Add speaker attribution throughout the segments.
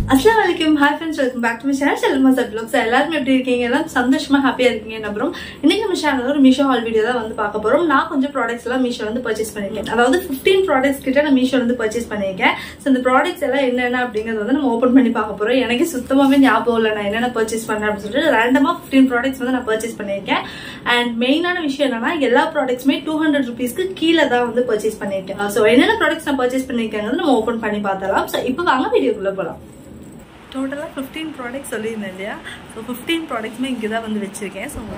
Speaker 1: அஸ்லாம் வலைக்கும் hi friends welcome back to my channel Selma சார் ப்ளாக்ஸ் எல்லாருமே எப்படி இருக்கீங்க எல்லாம் சந்தோஷமா ஹாப்பியா இருக்கீங்க நம்புறோம் இன்னைக்கு நம்ம சேனல் ஒரு மீஷோ ஹால் வீடியோ தான் வந்து பார்க்க போறோம் நான் கொஞ்சம் ப்ராடக்ட்ஸ் எல்லாம் மீஷோ வந்து பர்ச்சேஸ் பண்ணிருக்கேன் அதாவது 15 ப்ராடக்ட்ஸ் கிட்ட நான் மீஷோ வந்து பர்ச்சேஸ் பண்ணிருக்கேன் ஸோ இந்த ப்ராடக்ட்ஸ் எல்லாம் என்னென்ன அப்படிங்கறது வந்து நம்ம ஓப்பன் பண்ணி பார்க்க போறோம் எனக்கு சுத்தமாவே ஞாபகம் இல்லை நான் என்னென்ன பர்ச்சேஸ் பண்ணேன் அப்படின்னு சொல்லிட்டு ரேண்டமா 15 ப்ராடக்ட்ஸ் வந்து நான் பர்ச்சேஸ் பண்ணிருக்கேன் அண்ட் மெயினான விஷயம் என்னன்னா எல்லா ப்ராடக்ட்ஸுமே டூ ஹண்ட்ரட் ருபீஸ்க்கு கீழே தான் வந்து பர்ச்சேஸ் பண்ணிருக்கேன் ஸோ என்னென்ன ப்ராடக்ட்ஸ் நான் பர்ச்சேஸ் பண்ணிருக்கேன் நம்ம ஓப்பன் பண்ணி பார்த்தலாம் ஸோ இப்போ வாங்க வீடியோக்குள்ள போகலாம் டோட்டலாக ஃபிஃப்டீன் ப்ராடக்ட்ஸ் சொல்லியிருந்தேன் இல்லையா ஸோ ஃபிஃப்டீன் ப்ராடக்ட்ஸுமே இங்கே தான் வந்து வச்சுருக்கேன் ஸோ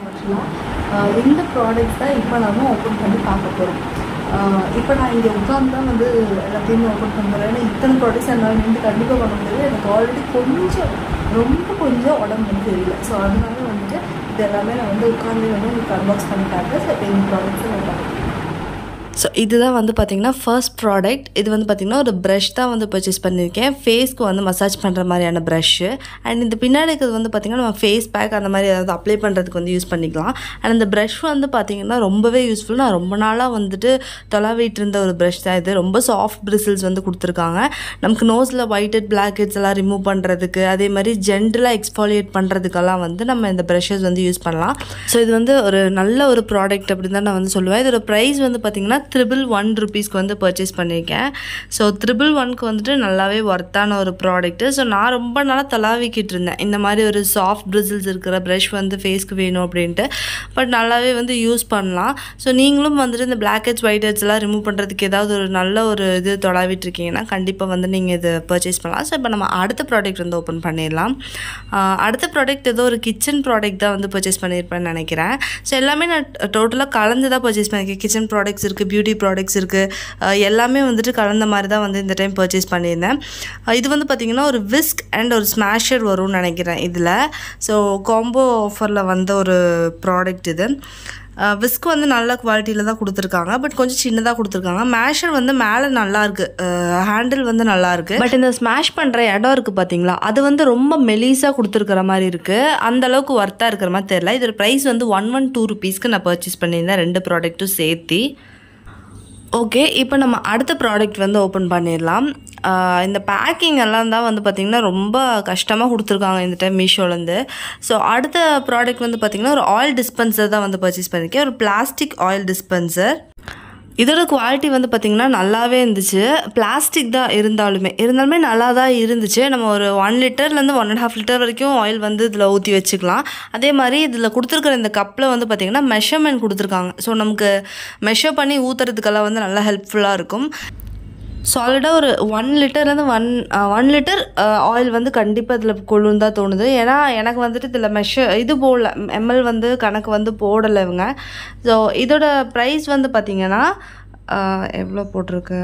Speaker 1: இந்த ப்ராடக்ட்ஸ் தான் இப்போ நாம ஓப்பன் பண்ணி பார்க்க போகிறோம் இப்போ நான் இங்கே உட்காந்து தான் வந்து எல்லாத்தையுமே ஓப்பன் பண்ணுறேன் ஏன்னா இத்தனை ப்ராடக்ட்ஸ் என்னால் நின்று கண்டிப்பாக பண்ண முடியாது எனக்கு ஆல்ரெடி கொஞ்சம் ரொம்ப கொஞ்சம் உடம்பு வந்து தெரியல ஸோ அதனால வந்துட்டு இது எல்லாமே நான் வந்து உட்காந்து வந்து உங்களுக்கு அன்பாக்ஸ் பண்ணி காட்டுறேன் ஸோ இப்போ இந்த ப்ராடக்ட்ஸை நான் பார்க்குறேன் ஸோ இதுதான் வந்து பார்த்திங்கன்னா ஃபர்ஸ்ட் ப்ராடக்ட் இது வந்து பார்த்திங்கன்னா ஒரு ப்ரஷ் தான் வந்து பர்ச்சேஸ் பண்ணியிருக்கேன் ஃபேஸ்க்கு வந்து மசாஜ் பண்ணுற மாதிரியான ப்ரஷ்ஷு அண்ட் இந்த பின்னாடி இருக்கிறது வந்து பார்த்திங்கன்னா நம்ம ஃபேஸ் பேக் அந்த மாதிரி ஏதாவது அப்ளை பண்ணுறதுக்கு வந்து யூஸ் பண்ணிக்கலாம் அண்ட் இந்த ப்ரஷ் வந்து பார்த்திங்கன்னா ரொம்பவே யூஸ்ஃபுல் நான் ரொம்ப நாளாக வந்துட்டு தொலைவிட்டு இருந்த ஒரு ப்ரஷ் தான் இது ரொம்ப சாஃப்ட் பிரிசில்ஸ் வந்து கொடுத்துருக்காங்க நமக்கு நோஸில் ஒயிட் ஹெட் பிளாக் ஹெட்ஸ் எல்லாம் ரிமூவ் பண்ணுறதுக்கு அதே மாதிரி ஜென்டலாக எக்ஸ்பாலியேட் பண்ணுறதுக்கெல்லாம் வந்து நம்ம இந்த ப்ரஷஸ் வந்து யூஸ் பண்ணலாம் ஸோ இது வந்து ஒரு நல்ல ஒரு ப்ராடக்ட் அப்படின்னு தான் நான் வந்து சொல்லுவேன் இதோட ப்ரைஸ் வந்து பார்த்திங்கன்னா த்ரிபிள் ஒன் ருபீஸ்க்கு வந்து பர்ச்சேஸ் பண்ணியிருக்கேன் ஸோ த்ரிபிள் ஒன்க்கு வந்துட்டு நல்லாவே ஒர்த்தான ஒரு ப்ராடக்ட்டு ஸோ நான் ரொம்ப நாளாக தலாவிக்கிட்டு இருந்தேன் இந்த மாதிரி ஒரு சாஃப்ட் பிரிசில்ஸ் இருக்கிற ப்ரஷ் வந்து ஃபேஸ்க்கு வேணும் அப்படின்ட்டு பட் நல்லாவே வந்து யூஸ் பண்ணலாம் ஸோ நீங்களும் வந்துட்டு இந்த பிளாக் ஹெட்ஸ் ஒயிட் ஹெட்ஸ் எல்லாம் ரிமூவ் பண்ணுறதுக்கு ஏதாவது ஒரு நல்ல ஒரு இது தொடாவிட்டு இருக்கீங்கன்னா கண்டிப்பாக வந்து நீங்கள் இது பர்ச்சேஸ் பண்ணலாம் ஸோ இப்போ நம்ம அடுத்த ப்ராடக்ட் வந்து ஓப்பன் பண்ணிடலாம் ஆஹ் அடுத்த ப்ராடக்ட் ஏதோ ஒரு கிச்சன் ப்ராடக்ட் தான் வந்து பர்ச்சேஸ் பண்ணியிருப்பேன்னு நினைக்கிறேன் ஸோ எல்லாமே நான் டோட்டலாக கலந்து தான் பர்ச்சேஸ் பண்ணியிருக்கேன் கிச்சன் ப்ராடக்ட்ஸ் இருக்குது பியூட்டி ப்ராடக்ட்ஸ் இருக்குது எல்லாமே வந்துட்டு கலந்த மாதிரி தான் வந்து இந்த டைம் பர்ச்சேஸ் பண்ணியிருந்தேன் அஹ் இது வந்து பார்த்திங்கன்னா ஒரு விஸ்க் அண்ட் ஒரு ஸ்மாஷர் வரும்னு நினைக்கிறேன் இதில் ஸோ காம்போ ஆஃபரில் வந்த ஒரு ப்ராடக்ட் இது விஸ்க் வந்து நல்ல குவாலிட்டியில் தான் கொடுத்துருக்காங்க பட் கொஞ்சம் சின்னதாக கொடுத்துருக்காங்க மேஷர் வந்து மேலே நல்லா இருக்கு ஹேண்டில் வந்து நல்லா இருக்கு பட் இந்த ஸ்மாஷ் பண்ணுற இடம் இருக்குது பார்த்தீங்களா அது வந்து ரொம்ப மெலிஸாக கொடுத்துருக்கிற மாதிரி இருக்குது அந்த அளவுக்கு ஒர்த்தாக இருக்கிற மாதிரி தெரியல இதோட ப்ரைஸ் வந்து ஒன் ஒன் டூ ருபீஸ்க்கு நான் பர்ச்சேஸ் பண்ணியிருந்தேன் ரெண்டு ப்ராடக்ட்டும் சேர்த்து ஓகே இப்போ நம்ம அடுத்த ப்ராடக்ட் வந்து ஓப்பன் பண்ணிடலாம் ஆஹ் இந்த பேக்கிங் எல்லாம் தான் வந்து பார்த்திங்கன்னா ரொம்ப கஷ்டமாக கொடுத்துருக்காங்க இந்த டைம் மீஷோலேருந்து ஸோ அடுத்த ப்ராடக்ட் வந்து பார்த்திங்கன்னா ஒரு ஆயில் டிஸ்பென்சர் தான் வந்து பர்ச்சேஸ் பண்ணியிருக்கேன் ஒரு பிளாஸ்டிக் ஆயில் டிஸ்பென்சர் இதோட குவாலிட்டி வந்து பார்த்திங்கன்னா நல்லாவே இருந்துச்சு பிளாஸ்டிக் தான் இருந்தாலுமே இருந்தாலுமே நல்லா தான் இருந்துச்சு நம்ம ஒரு ஒன் லிட்டர்லேருந்து ஒன் அண்ட் ஹாஃப் லிட்டர் வரைக்கும் ஆயில் வந்து இதில் ஊற்றி வச்சுக்கலாம் அதே மாதிரி இதில் கொடுத்துருக்குற இந்த கப்பில் வந்து பார்த்திங்கன்னா மெஷர்மெண்ட் கொடுத்துருக்காங்க ஸோ நமக்கு மெஷர் பண்ணி ஊற்றுறதுக்கெல்லாம் வந்து நல்லா ஹெல்ப்ஃபுல்லாக இருக்கும் சாலிடாக ஒரு ஒன் லிட்டர்லேருந்து ஒன் ஒன் லிட்டர் ஆயில் வந்து கண்டிப்பாக இதில் கொள்ளுன்னு தான் தோணுது ஏன்னா எனக்கு வந்துட்டு இதில் மெஷர் இது போடல எம்எல் வந்து கணக்கு வந்து போடலை இவங்க ஸோ இதோட ப்ரைஸ் வந்து பார்த்திங்கன்னா எவ்வளோ போட்டிருக்கு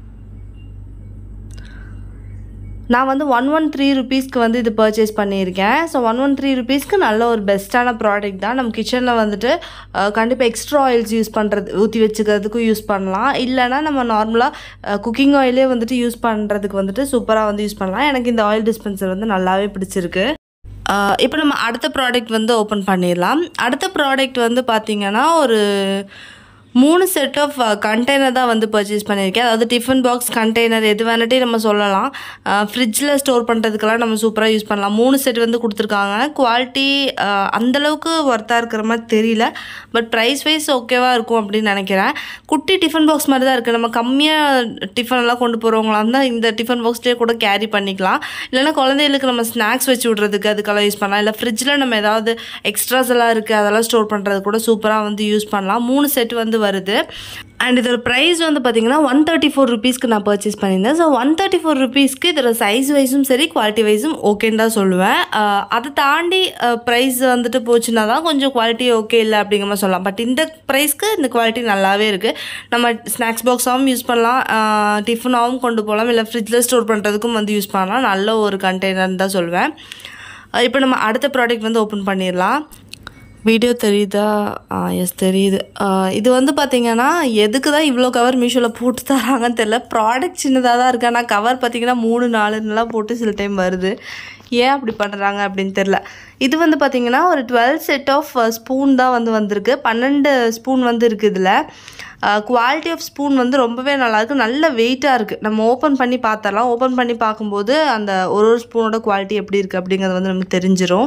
Speaker 1: நான் வந்து ஒன் ஒன் த்ரீ ருபீஸ்க்கு வந்து இது பர்ச்சேஸ் பண்ணியிருக்கேன் ஸோ ஒன் ஒன் த்ரீ ருபீஸ்க்கு நல்ல ஒரு பெஸ்ட்டான ப்ராடக்ட் தான் நம்ம கிச்சனில் வந்துட்டு கண்டிப்பாக எக்ஸ்ட்ரா ஆயில்ஸ் யூஸ் பண்ணுறது ஊற்றி வச்சுக்கிறதுக்கும் யூஸ் பண்ணலாம் இல்லைனா நம்ம நார்மலாக குக்கிங் ஆயிலே வந்துட்டு யூஸ் பண்ணுறதுக்கு வந்துட்டு சூப்பராக வந்து யூஸ் பண்ணலாம் எனக்கு இந்த ஆயில் டிஸ்பென்சர் வந்து நல்லாவே பிடிச்சிருக்கு இப்போ நம்ம அடுத்த ப்ராடக்ட் வந்து ஓப்பன் பண்ணிடலாம் அடுத்த ப்ராடக்ட் வந்து பார்த்திங்கன்னா ஒரு மூணு செட் ஆஃப் கண்டெய்னர் தான் வந்து பர்ச்சேஸ் பண்ணியிருக்கேன் அதாவது டிஃபன் பாக்ஸ் கண்டெய்னர் எது வேணாட்டே நம்ம சொல்லலாம் ஃப்ரிட்ஜில் ஸ்டோர் பண்ணுறதுக்கெல்லாம் நம்ம சூப்பராக யூஸ் பண்ணலாம் மூணு செட் வந்து கொடுத்துருக்காங்க குவாலிட்டி அந்தளவுக்கு ஒர்த்தாக இருக்கிற மாதிரி தெரியல பட் ப்ரைஸ் வைஸ் ஓகேவாக இருக்கும் அப்படின்னு நினைக்கிறேன் குட்டி டிஃபன் பாக்ஸ் மாதிரி தான் இருக்குது நம்ம கம்மியாக டிஃபன் எல்லாம் கொண்டு போகிறவங்களா இருந்தால் இந்த டிஃபன் பாக்ஸ்லேயே கூட கேரி பண்ணிக்கலாம் இல்லைன்னா குழந்தைகளுக்கு நம்ம ஸ்நாக்ஸ் வச்சு விட்றதுக்கு அதுக்கெல்லாம் யூஸ் பண்ணலாம் இல்லை ஃப்ரிட்ஜில் நம்ம ஏதாவது எக்ஸ்ட்ராஸ் எல்லாம் இருக்குது அதெல்லாம் ஸ்டோர் பண்ணுறது கூட சூப்பராக வந்து யூஸ் பண்ணலாம் மூணு செட் வந்து வருது அண்ட் இதோட ப்ரைஸ் வந்து பார்த்தீங்கன்னா ஒன் தேர்ட்டி ஃபோர் ருபீஸ்க்கு நான் பர்ச்சேஸ் பண்ணியிருந்தேன் ஸோ ஒன் தேர்ட்டி ஃபோர் ருபீஸ்க்கு இதோட சைஸ் வைஸும் சரி குவாலிட்டி வைஸும் ஓகேன்னு தான் சொல்லுவேன் அஹ் அதை தாண்டி ப்ரைஸ் வந்துட்டு போச்சுன்னா தான் கொஞ்சம் குவாலிட்டி ஓகே இல்லை அப்படிங்கிற மாதிரி சொல்லலாம் பட் இந்த ப்ரைஸ்க்கு இந்த குவாலிட்டி நல்லாவே இருக்குது நம்ம ஸ்நாக்ஸ் பாக்ஸாகவும் யூஸ் பண்ணலாம் டிஃபனாகவும் கொண்டு போகலாம் இல்லை ஃப்ரிட்ஜில் ஸ்டோர் பண்ணுறதுக்கும் வந்து யூஸ் பண்ணலாம் நல்ல ஒரு கண்டெய்னர்னு தான் சொல்லுவேன் இப்போ நம்ம அடுத்த ப்ராடக்ட் வந்து ஓப்பன் பண்ணிடலாம் வீடியோ தெரியுதா எஸ் தெரியுது ஆ, இது வந்து பார்த்தீங்கன்னா எதுக்கு தான் இவ்வளோ கவர் மீஷோவில் போட்டு தராங்கன்னு தெரில ப்ராடக்ட் சின்னதாக தான் இருக்கு ஆனால் கவர் பார்த்தீங்கன்னா மூணு நாலுன்னெலாம் போட்டு சில டைம் வருது ஏன் அப்படி பண்ணுறாங்க அப்படின்னு தெரில இது வந்து பார்த்தீங்கன்னா ஒரு டுவெல் செட் ஆஃப் ஸ்பூன் தான் வந்து வந்திருக்கு பன்னெண்டு ஸ்பூன் வந்து இருக்குது இதில் குவாலிட்டி ஆஃப் ஸ்பூன் வந்து ரொம்பவே நல்லாயிருக்கு நல்ல வெயிட்டாக இருக்குது நம்ம ஓப்பன் பண்ணி பார்த்தரலாம் ஓப்பன் பண்ணி பார்க்கும்போது அந்த ஒரு ஒரு ஸ்பூனோட குவாலிட்டி எப்படி இருக்குது அப்படிங்கிறது வந்து நமக்கு தெரிஞ்சிரும்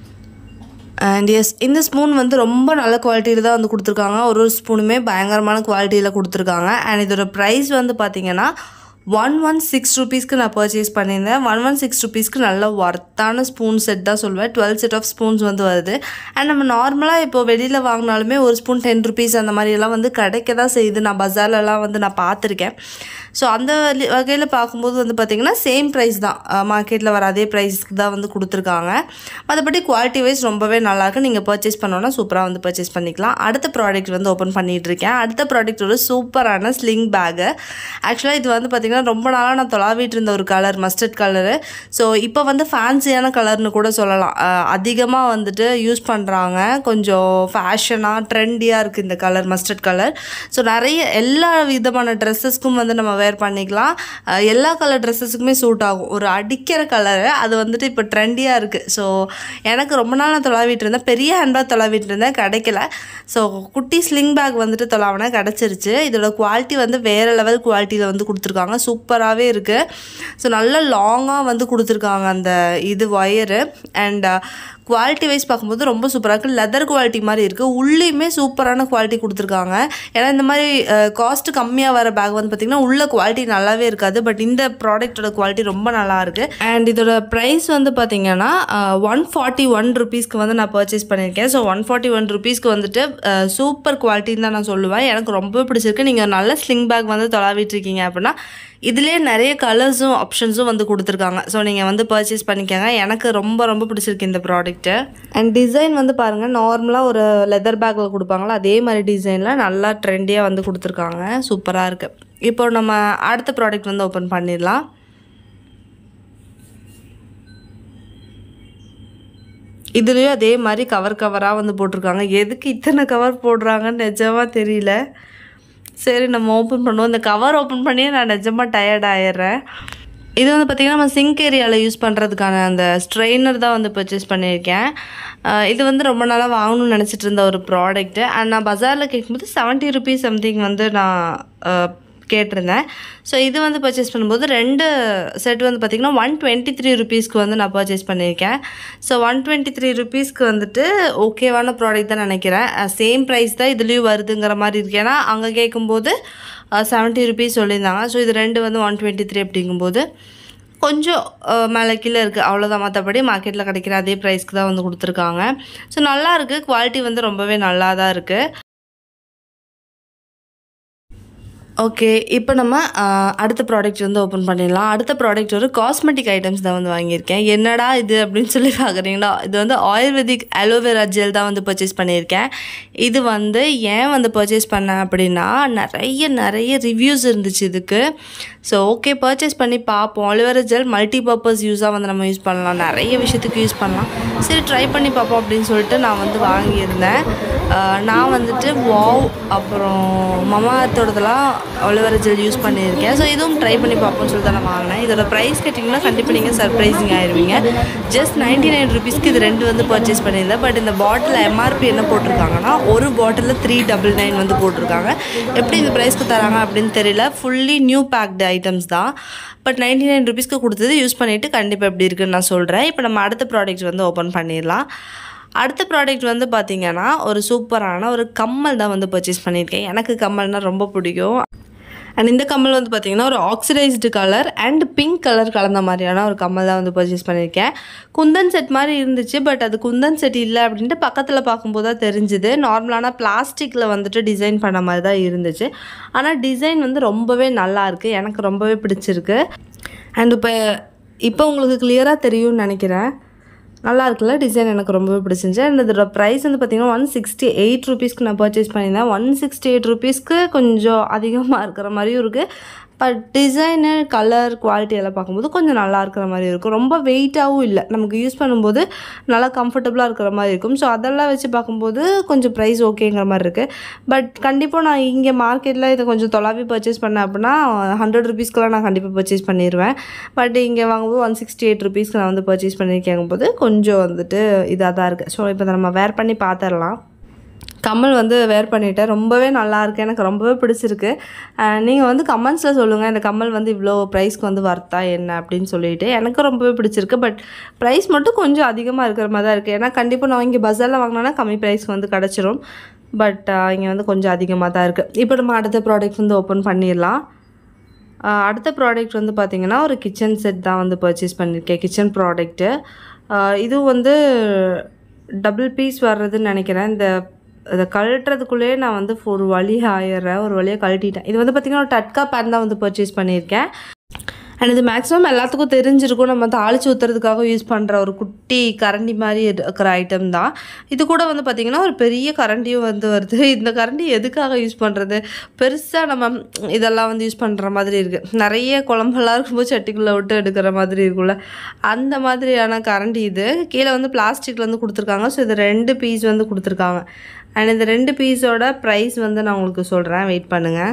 Speaker 1: அண்ட் எஸ் இந்த ஸ்பூன் வந்து ரொம்ப நல்ல குவாலிட்டியில் தான் வந்து கொடுத்துருக்காங்க ஒரு ஒரு ஸ்பூனுமே பயங்கரமான குவாலிட்டியில் கொடுத்துருக்காங்க அண்ட் இதோட ப்ரைஸ் வந்து பார்த்தீங்கன்னா ஒன் ஒன் சிக்ஸ் ருபீஸ்க்கு நான் பர்ச்சேஸ் பண்ணியிருந்தேன் ஒன் ஒன் சிக்ஸ் ருபீஸ்க்கு நல்ல ஒர்த்தான ஸ்பூன் செட் தான் சொல்லுவேன் டுவெல் செட் ஆஃப் ஸ்பூன்ஸ் வந்து வருது அண்ட் நம்ம நார்மலாக இப்போ வெளியில் வாங்கினாலுமே ஒரு ஸ்பூன் டென் ருபீஸ் அந்த மாதிரி எல்லாம் வந்து கிடைக்க தான் செய்யுது நான் பஜார்லலாம் வந்து நான் பார்த்துருக்கேன் ஸோ அந்த வகையில் பார்க்கும்போது வந்து பார்த்திங்கன்னா சேம் ப்ரைஸ் தான் மார்க்கெட்டில் வர அதே ப்ரைஸ்க்கு தான் வந்து கொடுத்துருக்காங்க மற்றபடி குவாலிட்டி வைஸ் ரொம்பவே நல்லாயிருக்கு நீங்கள் பர்ச்சேஸ் பண்ணோன்னா சூப்பராக வந்து பர்ச்சேஸ் பண்ணிக்கலாம் அடுத்த ப்ராடக்ட் வந்து ஓப்பன் பண்ணிகிட்டு இருக்கேன் அடுத்த ப்ராடக்ட் ஒரு சூப்பரான ஸ்லிங் பேகு ஆக்சுவலாக இது வந்து பார்த்திங்கன்னா ரொம்ப நாளாக நான் தொலாவிட்டு இருந்த ஒரு கலர் மஸ்டர்ட் கலரு ஸோ இப்போ வந்து ஃபேன்சியான கலர்னு கூட சொல்லலாம் அதிகமாக வந்துட்டு யூஸ் பண்ணுறாங்க கொஞ்சம் ஃபேஷனாக ட்ரெண்டியாக இருக்குது இந்த கலர் மஸ்டர்ட் கலர் ஸோ நிறைய எல்லா விதமான ட்ரெஸ்ஸஸ்க்கும் வந்து நம்ம வேர் பண்ணிக்கலாம் அஹ் எல்லா கலர் ட்ரெஸ்ஸஸுக்குமே சூட் ஆகும் ஒரு அடிக்கிற கலரு அது வந்துட்டு இப்போ ட்ரெண்டியாக இருக்குது ஸோ எனக்கு ரொம்ப நாள் நான் தொலாவிட்டு இருந்தேன் பெரிய ஹேண்ட்பேக் தொலாவிட்டு இருந்தேன் கிடைக்கல ஸோ குட்டி ஸ்லிங் பேக் வந்துட்டு தொலாவினா கிடச்சிருச்சு இதோட குவாலிட்டி வந்து வேறு லெவல் குவாலிட்டியில் வந்து கொடுத்துருக்காங்க சூப்பராகவே இருக்குது ஸோ நல்ல லாங்காக வந்து கொடுத்துருக்காங்க அந்த இது ஒயரு அண்ட் குவாலிட்டி வைஸ் பார்க்கும்போது ரொம்ப சூப்பராக இருக்குது லெதர் குவாலிட்டி மாதிரி இருக்குது உள்ளேயுமே சூப்பரான குவாலிட்டி கொடுத்துருக்காங்க ஏன்னா இந்த மாதிரி காஸ்ட் கம்மியாக வர பேக் வந்து பார்த்திங்கன்னா உள்ள குவாலிட்டி நல்லாவே இருக்காது பட் இந்த ப்ராடக்ட்டோட குவாலிட்டி ரொம்ப நல்லா இருக்குது அண்ட் இதோட ப்ரைஸ் வந்து பார்த்திங்கன்னா ஒன் ஃபார்ட்டி ஒன் ருபீஸ்க்கு வந்து நான் பர்ச்சேஸ் பண்ணியிருக்கேன் ஸோ ஒன் ஃபார்ட்டி ஒன் ருபீஸ்க்கு வந்துட்டு சூப்பர் குவாலிட்டின்னு தான் நான் சொல்லுவேன் எனக்கு ரொம்பவே பிடிச்சிருக்கு நீங்கள் நல்ல ஸ்லிங் பேக் வந்து தொலாவிட்டு இருக்கீங்க அப்படின்னா இதுலேயே நிறைய கலர்ஸும் ஆப்ஷன்ஸும் வந்து கொடுத்துருக்காங்க ஸோ நீங்கள் வந்து பர்ச்சேஸ் பண்ணிக்கோங்க எனக்கு ரொம்ப ரொம்ப பிடிச்சிருக்கு இந்த ப்ராடக்ட்டு அண்ட் டிசைன் வந்து பாருங்கள் நார்மலாக ஒரு லெதர் பேக்கில் கொடுப்பாங்களா அதே மாதிரி டிசைனில் நல்லா ட்ரெண்டியாக வந்து கொடுத்துருக்காங்க சூப்பராக இருக்குது இப்போ நம்ம அடுத்த ப்ராடக்ட் வந்து ஓப்பன் பண்ணிடலாம் இதுலேயும் அதே மாதிரி கவர் கவராக வந்து போட்டிருக்காங்க எதுக்கு இத்தனை கவர் போடுறாங்கன்னு நிஜமாக தெரியல சரி நம்ம ஓப்பன் பண்ணுவோம் இந்த கவர் ஓப்பன் பண்ணியே நான் நிஜமாக டயர்ட் ஆயிடுறேன் இது வந்து பார்த்திங்கன்னா நம்ம சிங்க் ஏரியாவில் யூஸ் பண்ணுறதுக்கான அந்த ஸ்ட்ரெயினர் தான் வந்து பர்ச்சேஸ் பண்ணியிருக்கேன் அஹ் இது வந்து ரொம்ப நாளாக வாங்கணும்னு நினச்சிட்டு இருந்த ஒரு ப்ராடக்ட்டு அண்ட் நான் பஜாரில் கேட்கும்போது செவன்ட்டி ருபீஸ் சம்திங் வந்து நான் அஹ், கேட்டிருந்தேன் ஸோ இது வந்து பர்ச்சேஸ் பண்ணும்போது ரெண்டு செட் வந்து பார்த்திங்கன்னா ஒன் டுவெண்ட்டி த்ரீ ருபீஸ்க்கு வந்து நான் பர்ச்சேஸ் பண்ணியிருக்கேன் ஸோ ஒன் டுவெண்ட்டி த்ரீ ருபீஸ்க்கு வந்துட்டு ஓகேவான ப்ராடக்ட் தான் நினைக்கிறேன் சேம் ப்ரைஸ் தான் இதுலேயும் வருதுங்கிற மாதிரி இருக்கு ஏன்னா அங்கே கேட்கும்போது செவன்ட்டி ருபீஸ் சொல்லியிருந்தாங்க ஸோ இது ரெண்டு வந்து ஒன் டுவெண்ட்டி த்ரீ அப்படிங்கும்போது கொஞ்சம் அஹ், மேலே கீழே இருக்குது அவ்வளோதான் மற்றபடி மார்க்கெட்டில் கிடைக்கிற அதே ப்ரைஸ்க்கு தான் வந்து கொடுத்துருக்காங்க ஸோ நல்லா இருக்குது குவாலிட்டி வந்து ரொம்பவே நல்லா தான் இருக்குது ஓகே இப்போ நம்ம ஆஹ், அடுத்த ப்ராடக்ட் வந்து ஓப்பன் பண்ணிடலாம் அடுத்த ப்ராடக்ட் ஒரு காஸ்மெட்டிக் ஐட்டம்ஸ் தான் வந்து வாங்கியிருக்கேன் என்னடா இது அப்படின்னு சொல்லி பார்க்குறீங்களா இது வந்து ஆயுர்வேதிக் அலோவேரா ஜெல் தான் வந்து பர்ச்சேஸ் பண்ணியிருக்கேன் இது வந்து ஏன் வந்து பர்ச்சேஸ் பண்ணேன் அப்படின்னா நிறைய நிறைய ரிவ்யூஸ் இருந்துச்சு இதுக்கு ஸோ ஓகே பர்ச்சேஸ் பண்ணி பார்ப்போம் அலோவேரா ஜெல் மல்டி பர்பஸ் யூஸாக வந்து நம்ம யூஸ் பண்ணலாம் நிறைய விஷயத்துக்கு யூஸ் பண்ணலாம் சரி ட்ரை பண்ணி பார்ப்போம் அப்படின்னு சொல்லிட்டு நான் வந்து வாங்கியிருந்தேன் ஆஹ், நான் வந்துட்டு வாவ் அப்புறம் மமாத்தோடதெல்லாம் அலோவேரா ஜெல் யூஸ் பண்ணியிருக்கேன் ஸோ இதுவும் ட்ரை பண்ணி பார்ப்போம்னு சொல்லிட்டு தான் நான் வாங்கினேன் இதோட ப்ரைஸ் கேட்டிங்கன்னா கண்டிப்பாக நீங்கள் சர்ப்ரைசிங் ஆயிருவீங்க ஜஸ்ட் நைன்டி நைன் ருபீஸ்க்கு இது ரெண்டு வந்து பர்ச்சேஸ் பண்ணியிருந்தேன் பட் இந்த பாட்டில் எம்ஆர்பி என்ன போட்டிருக்காங்கன்னா ஒரு பாட்டிலில் த்ரீ டபுள் நைன் வந்து போட்டிருக்காங்க எப்படி இந்த ப்ரைஸ்க்கு தராங்க அப்படின்னு தெரியல ஃபுல்லி நியூ பேக்டு ஐட்டம்ஸ் தான் பட் நைன்டி நைன் ருபீஸ்க்கு கொடுத்தது யூஸ் பண்ணிவிட்டு கண்டிப்பாக எப்படி இருக்குன்னு நான் சொல்கிறேன் இப்போ நம்ம அடுத்த ப்ராடக்ட் வந்து ஓப்பன் பண்ணிடலாம் அடுத்த ப்ராடக்ட் வந்து பார்த்திங்கன்னா ஒரு சூப்பரான ஒரு கம்மல் தான் வந்து பர்ச்சேஸ் பண்ணியிருக்கேன் எனக்கு கம்மல்னால் ரொம்ப பிடிக்கும் அண்ட் இந்த கம்மல் வந்து பார்த்திங்கன்னா ஒரு oxidised colour and pink colour கலந்த மாதிரியான ஒரு கம்மல் தான் வந்து பர்ச்சேஸ் பண்ணியிருக்கேன் குந்தன் செட் மாதிரி இருந்துச்சு பட் அது குந்தன் செட் இல்லை அப்படின்ட்டு பக்கத்தில் பார்க்கும்போது தான் தெரிஞ்சுது நார்மலான பிளாஸ்டிக்கில் வந்துட்டு டிசைன் பண்ண மாதிரி தான் இருந்துச்சு ஆனால் டிசைன் வந்து ரொம்பவே நல்லா இருக்கு எனக்கு ரொம்பவே பிடிச்சிருக்கு அண்ட் இப்போ இப்போ உங்களுக்கு கிளியராக தெரியும்னு நினைக்கிறேன் நல்லா இருக்குல்ல டிசைன் எனக்கு ரொம்பவே பிடிச்சிருந்துச்சு அண்ட் இதோட ப்ரைஸ் வந்து பார்த்தீங்கன்னா ஒன் சிக்ஸ்டி எயிட் ருபீஸ்க்கு நான் பர்ச்சேஸ் பண்ணியிருந்தேன் ஒன் சிக்ஸ்டி எயிட் ருபீஸ்க்கு கொஞ்சம் அதிகமாக இருக்கிற மாதிரியும் இருக்குது
Speaker 2: பட் டிசைனு கலர் குவாலிட்டி எல்லாம் பார்க்கும்போது கொஞ்சம் நல்லா இருக்கிற மாதிரி இருக்கும் ரொம்ப வெயிட்டாகவும் இல்லை நமக்கு யூஸ் பண்ணும்போது நல்லா கம்ஃபர்டபுளாக இருக்கிற மாதிரி இருக்கும் ஸோ அதெல்லாம் வச்சு பார்க்கும்போது கொஞ்சம் ப்ரைஸ் ஓகேங்கிற மாதிரி இருக்குது பட் கண்டிப்பாக நான் இங்கே மார்க்கெட்டில் இதை கொஞ்சம் தொலாவி பர்ச்சேஸ் பண்ணேன் அப்படின்னா ஹண்ட்ரட் ருபீஸ்க்குலாம் நான் கண்டிப்பாக பர்ச்சேஸ் பண்ணிடுவேன் பட் இங்கே வாங்கும்போது ஒன் சிக்ஸ்டி எயிட் ருபீஸ்க்கு நான் வந்து பர்ச்சேஸ் பண்ணியிருக்கேன் போது கொஞ்சம் வந்துட்டு இதாக தான் இருக்குது ஸோ இப்போ நம்ம வேர் பண்ணி பார்த்துடலாம் கம்மல் வந்து வேர் பண்ணிட்டேன் ரொம்பவே நல்லா இருக்கு எனக்கு ரொம்பவே பிடிச்சிருக்கு நீங்கள் வந்து கமெண்ட்ஸில் சொல்லுங்கள் இந்த கம்மல் வந்து இவ்வளோ ப்ரைஸ்க்கு வந்து வர்த்தா என்ன அப்படின்னு சொல்லிட்டு எனக்கு ரொம்பவே பிடிச்சிருக்கு பட் ப்ரைஸ் மட்டும் கொஞ்சம் அதிகமாக இருக்கிற மாதிரி தான் இருக்குது ஏன்னா கண்டிப்பாக நான் இங்கே பஸாரில் வாங்கினோன்னா கம்மி ப்ரைஸ்க்கு வந்து கிடச்சிரும் பட் இங்கே வந்து கொஞ்சம் அதிகமாக தான் இருக்குது இப்போ நம்ம அடுத்த ப்ராடக்ட் வந்து ஓப்பன் பண்ணிடலாம் ஆஹ் அடுத்த ப்ராடக்ட் வந்து பார்த்திங்கன்னா ஒரு கிச்சன் செட் தான் வந்து பர்ச்சேஸ் பண்ணியிருக்கேன் கிச்சன் ப்ராடக்ட்டு இது வந்து டபுள் பீஸ் வர்றதுன்னு நினைக்கிறேன் இந்த இதை கழட்டுறதுக்குள்ளேயே நான் வந்து ஒரு வழி ஆயிடுறேன் ஒரு வழியாக கழட்டிட்டேன் இது வந்து பார்த்திங்கன்னா ஒரு டட்கா பேன் தான் வந்து பர்ச்சேஸ் பண்ணியிருக்கேன் அண்ட் இது மேக்ஸிமம் எல்லாத்துக்கும் தெரிஞ்சிருக்கும் நம்ம தாளிச்சு ஊற்றுறதுக்காக யூஸ் பண்ணுற ஒரு குட்டி கரண்டி மாதிரி இருக்கிற ஐட்டம் தான் இது கூட வந்து பார்த்திங்கன்னா ஒரு பெரிய கரண்டியும் வந்து வருது இந்த கரண்டி எதுக்காக யூஸ் பண்ணுறது பெருசாக நம்ம இதெல்லாம் வந்து யூஸ் பண்ணுற மாதிரி இருக்குது நிறைய குழம்பெல்லாம் இருக்கும்போது சட்டிக்குள்ளே விட்டு எடுக்கிற மாதிரி இருக்கும்ல அந்த மாதிரியான கரண்டி இது கீழே வந்து பிளாஸ்டிக்கில் வந்து கொடுத்துருக்காங்க ஸோ இது ரெண்டு பீஸ் வந்து கொடுத்துருக்காங்க அண்ட் இந்த ரெண்டு பீஸோட ப்ரைஸ் வந்து நான் உங்களுக்கு சொல்கிறேன் வெயிட் பண்ணுங்கள்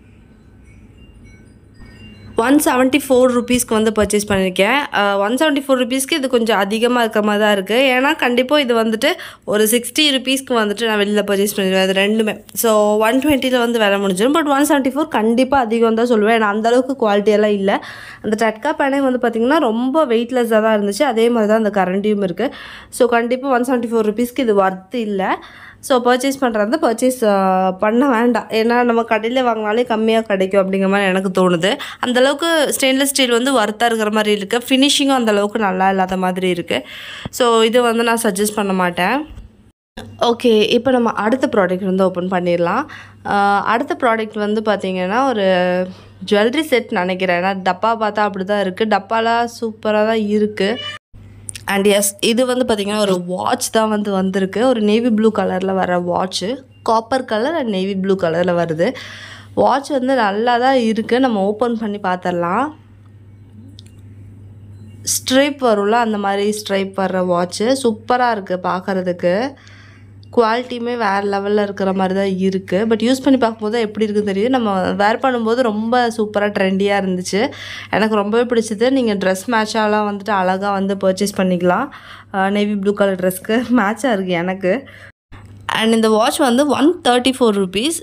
Speaker 2: ஒன் செவன்ட்டி ஃபோர் ருபீஸ்க்கு வந்து பர்ச்சேஸ் பண்ணியிருக்கேன் ஒன் செவன்ட்டி ஃபோர் ருபீஸ்க்கு இது கொஞ்சம் அதிகமாக இருக்கிற மாதிரி தான் இருக்குது ஏன்னா கண்டிப்பாக இது வந்துட்டு ஒரு சிக்ஸ்டி ருபீஸ்க்கு வந்துட்டு நான் வெளியில் பர்ச்சேஸ் பண்ணிடுவேன் அது ரெண்டுமே ஸோ ஒன் டுவெண்ட்டியில் வந்து விலை முடிஞ்சிடும் பட் ஒன் செவன்ட்டி ஃபோர் கண்டிப்பாக அதிகம் தான் சொல்லுவேன் ஏன்னா அந்தளவுக்கு குவாலிட்டியெல்லாம் இல்லை அந்த டட்கா பேனே வந்து பார்த்திங்கன்னா ரொம்ப வெயிட்லெஸ்ஸாக தான் இருந்துச்சு அதே மாதிரி தான் அந்த கரண்டியும் இருக்குது ஸோ கண்டிப்பாக ஒன் செவன்ட்டி ஃபோர் ருபீஸ்க்கு இது ஒர்த்து இல்லை ஸோ பர்ச்சேஸ் பண்ணுறது பர்ச்சேஸ் பண்ண வேண்டாம் ஏன்னா நம்ம கடையில் வாங்கினாலே கம்மியாக கிடைக்கும் அப்படிங்கிற மாதிரி எனக்கு தோணுது அந்தளவுக்கு ஸ்டெயின்லெஸ் ஸ்டீல் வந்து ஒர்த்தாக இருக்கிற மாதிரி இருக்குது ஃபினிஷிங்கும் அந்தளவுக்கு நல்லா இல்லாத மாதிரி இருக்குது ஸோ இது வந்து நான் சஜஸ்ட் பண்ண மாட்டேன் ஓகே இப்போ நம்ம அடுத்த ப்ராடக்ட் வந்து ஓப்பன் பண்ணிடலாம் ஆஹ் அடுத்த ப்ராடக்ட் வந்து பார்த்திங்கன்னா ஒரு ஜுவல்லரி செட் நினைக்கிறேன் ஏன்னா டப்பா பார்த்தா அப்படி தான் இருக்குது டப்பாலாம் சூப்பராக தான் இருக்குது அண்ட் எஸ் இது வந்து பார்த்திங்கன்னா ஒரு வாட்ச் தான் வந்து வந்திருக்கு ஒரு நேவி ப்ளூ கலரில் வர watch copper colour and navy blue கலரில் வருது வாட்ச் வந்து நல்லா தான் இருக்குது நம்ம ஓப்பன் பண்ணி பார்த்துடலாம் ஸ்ட்ரைப் வரும்ல அந்த மாதிரி ஸ்ட்ரைப் வர்ற வாட்ச்சு சூப்பராக இருக்குது பார்க்குறதுக்கு குவாலிட்டியுமே வேறு லெவலில் இருக்கிற மாதிரி தான் இருக்குது பட் யூஸ் பண்ணி பார்க்கும்போது எப்படி இருக்குன்னு தெரியுது நம்ம வேர் பண்ணும்போது ரொம்ப சூப்பராக ட்ரெண்டியாக இருந்துச்சு எனக்கு ரொம்பவே பிடிச்சது நீங்கள் ட்ரெஸ் மேட்சாலாம் வந்துட்டு அழகாக வந்து பர்ச்சேஸ் பண்ணிக்கலாம் நேவி ப்ளூ கலர் ட்ரெஸ்க்கு மேட்சாக இருக்குது எனக்கு அண்ட் இந்த வாட்ச் வந்து ஒன் தேர்ட்டி ஃபோர் ருபீஸ்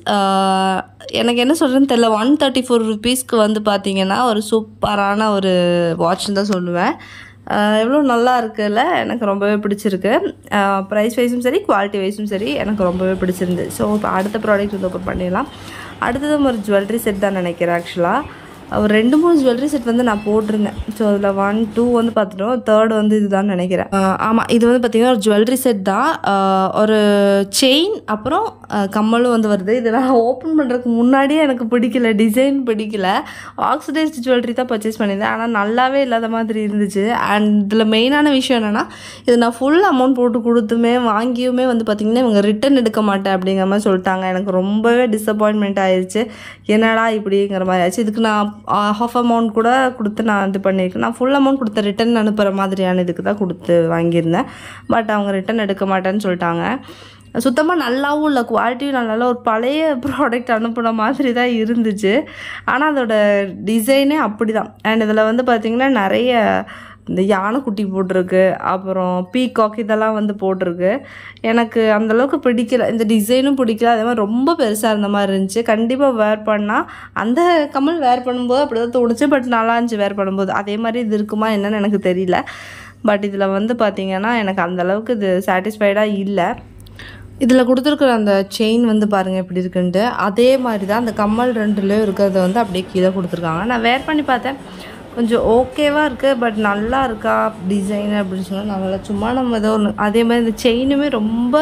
Speaker 2: எனக்கு என்ன சொல்கிறேன்னு தெரில ஒன் தேர்ட்டி ஃபோர் ருபீஸ்க்கு வந்து பார்த்தீங்கன்னா ஒரு சூப்பரான ஒரு வாட்ச்னு தான் சொல்லுவேன் எவ்வளோ நல்லா இருக்குல்ல எனக்கு ரொம்பவே பிடிச்சிருக்கு ப்ரைஸ் வைஸும் சரி குவாலிட்டி வைஸும் சரி எனக்கு ரொம்பவே பிடிச்சிருந்து ஸோ இப்போ அடுத்த ப்ராடக்ட் வந்து ஓப்பன் பண்ணிடலாம் அடுத்தது ஒரு ஜுவல்லரி செட் தான் நினைக்கிறேன் ஆக்சுவலாக ஒரு ரெண்டு மூணு ஜுவல்லரி செட் வந்து நான் போட்டிருந்தேன் ஸோ அதில் ஒன் டூ வந்து பார்த்துட்டோம் தேர்ட் வந்து இதுதான் நினைக்கிறேன் ஆமாம் இது வந்து பார்த்திங்கன்னா ஒரு ஜுவல்லரி செட் தான் ஆஹ் ஒரு செயின் அப்புறம் ஆஹ் கம்மலும் வந்து வருது இது நான் ஓப்பன் பண்ணுறதுக்கு முன்னாடியே எனக்கு பிடிக்கல டிசைன் பிடிக்கல ஆக்சிடைஸ்ட் ஜுவல்லரி தான் பர்ச்சேஸ் பண்ணியிருந்தேன் ஆனால் நல்லாவே இல்லாத மாதிரி இருந்துச்சு அண்ட் இதில் மெயினான விஷயம் என்னென்னா இது நான் ஃபுல் அமௌண்ட் போட்டு கொடுத்துமே வாங்கியுமே வந்து பார்த்திங்கன்னா இவங்க ரிட்டன் எடுக்க மாட்டேன் அப்படிங்கிற மாதிரி சொல்லிட்டாங்க எனக்கு ரொம்பவே டிசப்பாயின்மெண்ட் ஆயிடுச்சு என்னடா இப்படிங்கிற மாதிரி ஆச்சு இதுக்கு நான் ஹாஃப் அமௌண்ட் கூட கொடுத்து நான் இது பண்ணியிருக்கேன் நான் ஃபுல் அமௌண்ட் கொடுத்த ரிட்டன் அனுப்புகிற மாதிரியான இதுக்கு தான் கொடுத்து வாங்கியிருந்தேன் பட் அவங்க ரிட்டன் எடுக்க மாட்டேன்னு சொல்லிட்டாங்க சுத்தமாக நல்லாவும் இல்லை குவாலிட்டியும் நல்லா இல்லை ஒரு பழைய ப்ராடக்ட் அனுப்புன மாதிரி தான் இருந்துச்சு ஆனால் அதோட டிசைனே அப்படி தான் அண்ட் இதில் வந்து பார்த்திங்கன்னா நிறைய இந்த யானைக்குட்டி போட்டிருக்கு அப்புறம் பீகாக் இதெல்லாம் வந்து போட்டிருக்கு எனக்கு அந்தளவுக்கு பிடிக்கல இந்த டிசைனும் பிடிக்கல அதே மாதிரி ரொம்ப பெருசாக இருந்த மாதிரி இருந்துச்சு கண்டிப்பாக வேர் பண்ணால் அந்த கமல் வேர் பண்ணும்போது அப்படி தான் தோணுச்சு பட் நல்லா இருந்துச்சு வேர் பண்ணும்போது அதே மாதிரி இது இருக்குமா என்னன்னு எனக்கு தெரியல பட் இதில் வந்து பார்த்திங்கன்னா எனக்கு அந்தளவுக்கு இது சாட்டிஸ்ஃபைடாக இல்லை இதில் கொடுத்துருக்குற அந்த செயின் வந்து பாருங்கள் எப்படி இருக்குன்ட்டு அதே மாதிரி தான் அந்த கம்மல் ரெண்டுலேயும் இருக்கிறத வந்து அப்படியே கீழே கொடுத்துருக்காங்க நான் வேர் பண்ணி பார்த்தேன் கொஞ்சம் ஓகேவாக இருக்குது பட் நல்லா இருக்கா டிசைன் அப்படின்னு சொன்னால் நல்லா சும்மா நம்ம ஏதோ ஒன்று அதே மாதிரி இந்த செயினுமே ரொம்ப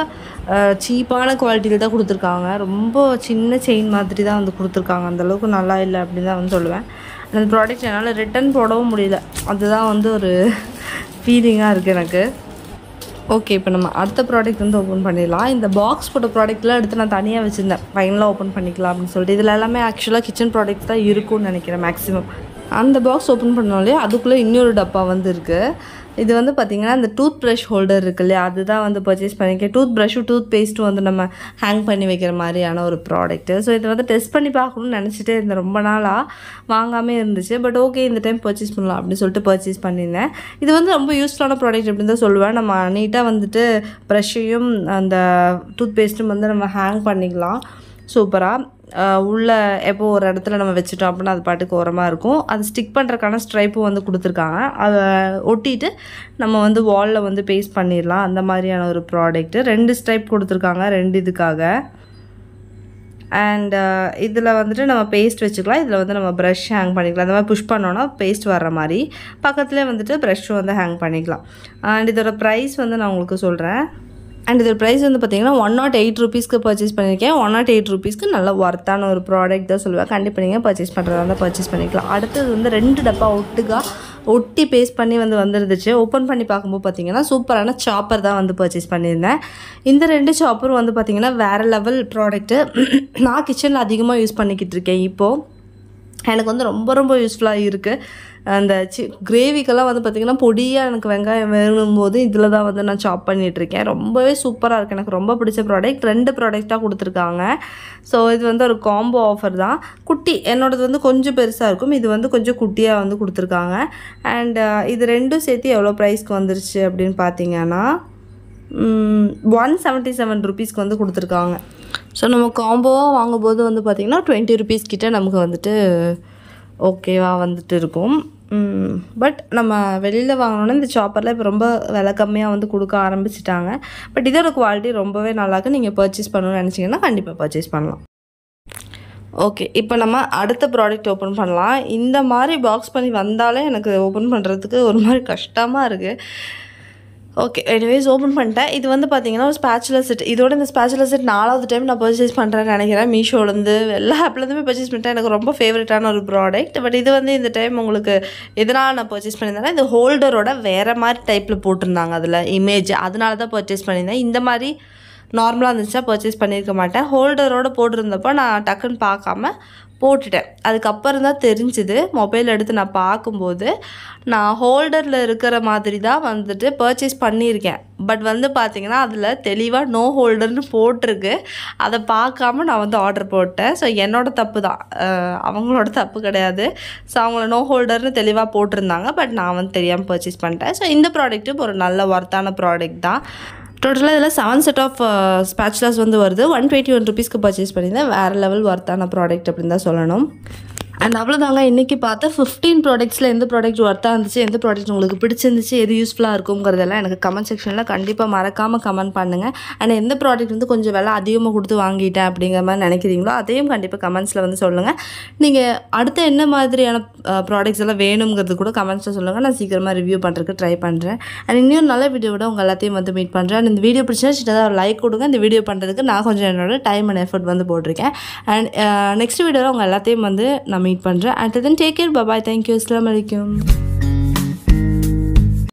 Speaker 2: சீப்பான குவாலிட்டியில் தான் கொடுத்துருக்காங்க ரொம்ப சின்ன செயின் மாதிரி தான் வந்து கொடுத்துருக்காங்க அந்தளவுக்கு நல்லா இல்லை அப்படின்னு தான் வந்து சொல்லுவேன் அந்த ப்ராடக்ட் என்னால் ரிட்டன் போடவும் முடியல அதுதான் வந்து ஒரு ஃபீலிங்காக இருக்குது எனக்கு ஓகே இப்போ நம்ம அடுத்த ப்ராடக்ட் வந்து ஓப்பன் பண்ணிடலாம் இந்த பாக்ஸ் போட்ட ப்ராடக்ட்லாம் எடுத்து நான் தனியாக வச்சுருந்தேன் ஃபைனலாக ஓப்பன் பண்ணிக்கலாம் அப்படின்னு சொல்லிட்டு இதில் எல்லாமே ஆக்சுவலாக கிச்சன் ப்ராடக்ட்ஸ் தான் இருக்கும்னு நினைக்கிறேன் மேக்ஸிமம் அந்த பாக்ஸ் ஓப்பன் பண்ணாலே அதுக்குள்ளே இன்னொரு டப்பா வந்து இருக்குது இது வந்து பார்த்திங்கன்னா இந்த டூத் ப்ரஷ் ஹோல்டர் இருக்கு இல்லையா அதுதான் வந்து பர்ச்சேஸ் பண்ணியிருக்கேன் டூத் ப்ரஷ்ஷும் டூத் பேஸ்ட்டும் வந்து நம்ம ஹேங் பண்ணி வைக்கிற மாதிரியான ஒரு ப்ராடக்ட்டு ஸோ இதை வந்து டெஸ்ட் பண்ணி பார்க்கணும்னு நினச்சிட்டே இருந்தேன் ரொம்ப நாளாக வாங்காமே இருந்துச்சு பட் ஓகே இந்த டைம் பர்ச்சேஸ் பண்ணலாம் அப்படின்னு சொல்லிட்டு பர்ச்சேஸ் பண்ணியிருந்தேன் இது வந்து ரொம்ப யூஸ்ஃபுல்லான ப்ராடக்ட் அப்படின்னு தான் சொல்லுவேன் நம்ம நீட்டாக வந்துட்டு ப்ரஷ்ஷையும் அந்த டூத் பேஸ்ட்டும் வந்து நம்ம ஹேங் பண்ணிக்கலாம் சூப்பராக உள்ளே எப்போ ஒரு இடத்துல நம்ம வச்சுட்டோம் அப்படின்னா அது பாட்டுக்கு ஓரமாக இருக்கும் அது ஸ்டிக் பண்ணுறக்கான ஸ்ட்ரைப்பும் வந்து கொடுத்துருக்காங்க அதை ஒட்டிட்டு நம்ம வந்து வாலில் வந்து பேஸ்ட் பண்ணிடலாம் அந்த மாதிரியான ஒரு ப்ராடக்ட்டு ரெண்டு ஸ்ட்ரைப் கொடுத்துருக்காங்க ரெண்டு இதுக்காக அண்ட் இதில் வந்துட்டு நம்ம பேஸ்ட் வச்சுக்கலாம் இதில் வந்து நம்ம ப்ரஷ் ஹேங் பண்ணிக்கலாம் அந்த மாதிரி புஷ் பண்ணோன்னா பேஸ்ட் வர்ற மாதிரி பக்கத்துலேயே வந்துட்டு ப்ரஷ்ஷும் வந்து ஹேங் பண்ணிக்கலாம் அண்ட் இதோட ப்ரைஸ் வந்து நான் உங்களுக்கு சொல்கிறேன் அண்ட் இதோட ப்ரைஸ் வந்து பார்த்தீங்கன்னா ஒன் நாட் எயிட் ருபீஸ்க்கு பர்ச்சேஸ் பண்ணியிருக்கேன் ஒன் நாட் எயிட் ருபீஸ்க்கு நல்ல ஒர்த்தான ஒரு ப்ராடக்ட் தான் சொல்லுவேன் கண்டிப்பாக நீங்கள் பர்ச்சேஸ் பண்ணுறதா இருந்தால் பர்ச்சேஸ் பண்ணிக்கலாம் அடுத்தது வந்து ரெண்டு டப்பா ஒட்டுக்கா ஒட்டி பேஸ்ட் பண்ணி வந்து வந்துருந்துச்சு ஓப்பன் பண்ணி பார்க்கும்போது பார்த்தீங்கன்னா சூப்பரான சாப்பர் தான் வந்து பர்ச்சேஸ் பண்ணியிருந்தேன் இந்த ரெண்டு சாப்பரும் வந்து பார்த்தீங்கன்னா வேறு லெவல் ப்ராடக்ட்டு நான் கிச்சனில் அதிகமாக யூஸ் பண்ணிக்கிட்டு இருக்கேன் இப்போது எனக்கு வந்து ரொம்ப ரொம்ப யூஸ்ஃபுல்லாக இருக்குது அந்த சி கிரேவிக்கெல்லாம் வந்து பார்த்திங்கன்னா பொடியாக எனக்கு வெங்காயம் வேணும் போது இதில் தான் வந்து நான் சாப் பண்ணிகிட்ருக்கேன் ரொம்பவே சூப்பராக இருக்குது எனக்கு ரொம்ப பிடிச்ச ப்ராடக்ட் ரெண்டு ப்ராடக்டாக கொடுத்துருக்காங்க ஸோ இது வந்து ஒரு காம்போ ஆஃபர் தான் குட்டி என்னோடது வந்து கொஞ்சம் பெருசாக இருக்கும் இது வந்து கொஞ்சம் குட்டியாக வந்து கொடுத்துருக்காங்க அண்ட் இது ரெண்டும் சேர்த்து எவ்வளோ ப்ரைஸ்க்கு வந்துருச்சு அப்படின்னு பார்த்தீங்கன்னா ஒன் செவன்ட்டி செவன் ருபீஸ்க்கு வந்து கொடுத்துருக்காங்க ஸோ நம்ம காம்போவாக வாங்கும்போது வந்து பார்த்திங்கன்னா டுவெண்ட்டி ருபீஸ் கிட்ட நமக்கு வந்துட்டு ஓகேவா வந்துட்டு இருக்கும் பட் நம்ம வெளியில் வாங்கினோன்னா இந்த சாப்பரில் இப்போ ரொம்ப விலை கம்மியாக வந்து கொடுக்க ஆரம்பிச்சிட்டாங்க பட் இதோட குவாலிட்டி ரொம்பவே நல்லாயிருக்கு நீங்கள் பர்ச்சேஸ் பண்ணணும்னு நினச்சிங்கன்னா கண்டிப்பாக பர்ச்சேஸ் பண்ணலாம் ஓகே இப்போ நம்ம அடுத்த ப்ராடக்ட் ஓப்பன் பண்ணலாம் இந்த மாதிரி பாக்ஸ் பண்ணி வந்தாலே எனக்கு ஓப்பன் பண்ணுறதுக்கு ஒரு மாதிரி கஷ்டமாக இருக்குது ஓகே எனிவேஸ் ஓப்பன் பண்ணிட்டேன் இது வந்து பார்த்தீங்கன்னா ஒரு ஸ்பேச்சுலர் செட் இதோட இந்த ஸ்பேச்சுலர் செட் நாலாவது டைம் நான் பர்ச்சேஸ் பண்ணுறேன்னு நினைக்கிறேன் மீஷோலேருந்து எல்லா ஆப்லேருந்துமே பர்ச்சேஸ் பண்ணிட்டேன் எனக்கு ரொம்ப ஃபேவரட்டான ஒரு ப்ராடக்ட் பட் இது வந்து இந்த டைம் உங்களுக்கு எதனால் நான் பர்ச்சேஸ் பண்ணியிருந்தேன்னா இந்த ஹோல்டரோட வேறு மாதிரி டைப்பில் போட்டிருந்தாங்க அதில் இமேஜ் அதனால தான் பர்ச்சேஸ் பண்ணியிருந்தேன் இந்த மாதிரி நார்மலாக இருந்துச்சுன்னா பர்ச்சேஸ் பண்ணியிருக்க மாட்டேன் ஹோல்டரோட போட்டிருந்தப்போ நான் டக்குன்னு பார்க்காம போட்டுட்டேன் அதுக்கப்புறம் தான் தெரிஞ்சுது மொபைல் எடுத்து நான் பார்க்கும்போது நான் ஹோல்டரில் இருக்கிற மாதிரி தான் வந்துட்டு பர்ச்சேஸ் பண்ணியிருக்கேன் பட் வந்து பார்த்திங்கன்னா அதில் தெளிவாக நோ ஹோல்டர்னு போட்டிருக்கு அதை பார்க்காம நான் வந்து ஆர்டர் போட்டேன் ஸோ என்னோட தப்பு தான் அஹ் அவங்களோட தப்பு கிடையாது ஸோ அவங்கள நோ ஹோல்டர்னு தெளிவாக போட்டிருந்தாங்க பட் நான் வந்து தெரியாமல் பர்ச்சேஸ் பண்ணிட்டேன் ஸோ இந்த ப்ராடக்ட்டும் ஒரு நல்ல ஒர்த்தான ப்ராடக்ட் தான் டோட்டலாக இதில் செவன் செட் ஆஃப் ஸ்பேச்சுலாஸ் வந்து வருது ஒன் டுவெண்ட்டி ஒன் ருபீஸ்க்கு பர்ச்சேஸ் பண்ணியிருந்தேன் வேறு லெவல் ஒர்த்தான ப்ராடக்ட் அப்படின்னு தான் சொல்லணும் அண்ட் அவ்வளோதாங்க இன்றைக்கி பார்த்த ஃபிஃப்டீன் ப்ராடக்ட்ஸில் எந்த ப்ராடக்ட் ஒர்த்தாக இருந்துச்சு எந்த ப்ராடக்ட் உங்களுக்கு பிடிச்சிருந்துச்சு எது யூஸ்ஃபுல்லாக இருக்குங்கிறதெல்லாம் எனக்கு கமெண்ட் செக்ஷனில் கண்டிப்பாக மறக்காமல் கமெண்ட் பண்ணுங்கள் அண்ட் எந்த ப்ராடக்ட் வந்து கொஞ்சம் விலை அதிகமாக கொடுத்து வாங்கிட்டேன் அப்படிங்கிற மாதிரி நினைக்கிறீங்களோ அதையும் கண்டிப்பாக கமெண்ட்ஸில் வந்து சொல்லுங்கள் நீங்கள் அடுத்த என்ன மாதிரியான ப்ராடக்ட்ஸ் எல்லாம் வேணுங்கிறது கூட கமெண்ட்ஸில் சொல்லுங்கள் நான் சீக்கிரமாக ரிவ்யூ பண்ணுறதுக்கு ட்ரை பண்ணுறேன் அண்ட் இன்னும் நல்ல வீடியோட உங்கள் எல்லாத்தையும் வந்து மீட் பண்ணுறேன் அண்ட் இந்த வீடியோ பிடிச்சா சின்னதாக ஒரு லைக் கொடுங்க இந்த வீடியோ பண்ணுறதுக்கு நான் கொஞ்சம் என்னோட டைம் அண்ட் எஃபர்ட் வந்து போட்டிருக்கேன் அண்ட் நெக்ஸ்ட் வீடியோவில் உங்கள் எல்லாத்தையும் வந்து நான் மீட் பண்ணுறேன் and then take care bye bye thank you அஸ்லாம் வலைக்கம்